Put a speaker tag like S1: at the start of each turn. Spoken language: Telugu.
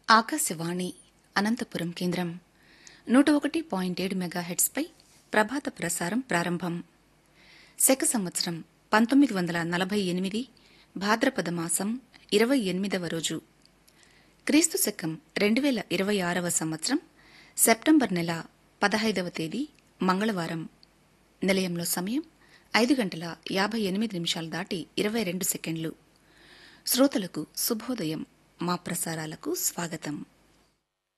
S1: ఆకాశవాణి అనంతపురం కేంద్రం నూట ఒకటి పాయింట్ ఏడు మెగాహెట్స్పై ప్రభాత ప్రసారం ప్రారంభం శక సంవత్సరం పంతొమ్మిది వందల నలభై ఎనిమిది భాద్రపద మాసం ఇరవై ఎనిమిదవ రోజు క్రీస్తు శకం రెండు వేల ఇరవై ఆరవ సంవత్సరం సెప్టెంబర్ నెల పదహైదవ తేదీ మంగళవారం నిలయంలో సమయం ఐదు గంటల యాభై ఎనిమిది నిమిషాలు దాటి ఇరవై రెండు సెకండ్లు శ్రోతలకు శుభోదయం మా ప్రసారాలకు స్వాగతం